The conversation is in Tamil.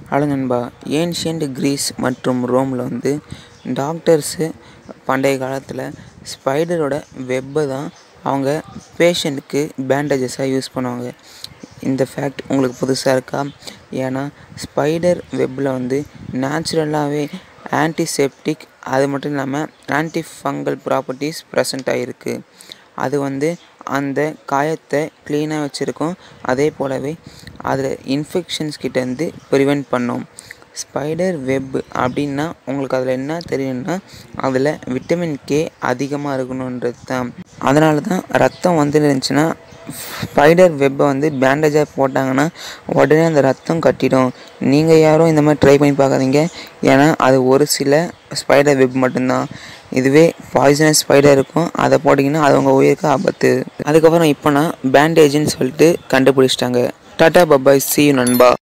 ஹலோ நண்பா ஏன்ஷியன்ட் கிரீஸ் மற்றும் ரோமில் வந்து டாக்டர்ஸு பண்டைய காலத்தில் ஸ்பைடரோட வெப்பை தான் அவங்க பேஷண்ட்டுக்கு பேண்டேஜஸாக யூஸ் பண்ணுவாங்க இந்த ஃபேக்ட் உங்களுக்கு புதுசாக இருக்கா ஏன்னா ஸ்பைடர் வெப்பில் வந்து நேச்சுரலாகவே ஆன்டிசெப்டிக் அது மட்டும் இல்லாமல் ஆன்டி ஃபங்கல் ப்ராப்பர்ட்டிஸ் ப்ரெசண்ட் ஆகிருக்கு அது வந்து அந்த காயத்தை க்ளீனாக வச்சுருக்கும் அதே போலவே அதில் இன்ஃபெக்ஷன்ஸ் கிட்டேருந்து ப்ரிவெண்ட் பண்ணும் ஸ்பைடர் வெப் அப்படின்னா உங்களுக்கு அதில் என்ன தெரியும்னா அதில் விட்டமின் கே அதிகமாக இருக்கணுன்றது தான் அதனால தான் ரத்தம் வந்து இருந்துச்சுன்னா ஸ்பைடர் வெப்பை வந்து பேண்டேஜாக போட்டாங்கன்னா உடனே அந்த ரத்தம் கட்டிடும் நீங்கள் யாரும் இந்த மாதிரி ட்ரை பண்ணி பார்க்காதீங்க ஏன்னா அது ஒரு சில ஸ்பைடர் வெப் மட்டும்தான் இதுவே பாய்சனஸ் ஸ்பைடர் இருக்கும் அதை போட்டிங்கன்னா அது உங்கள் உயிருக்கு ஆபத்து அதுக்கப்புறம் இப்போ நான் பேண்டேஜ்னு சொல்லிட்டு கண்டுபிடிச்சிட்டாங்க டாட்டா பப்பாய் சி நண்பா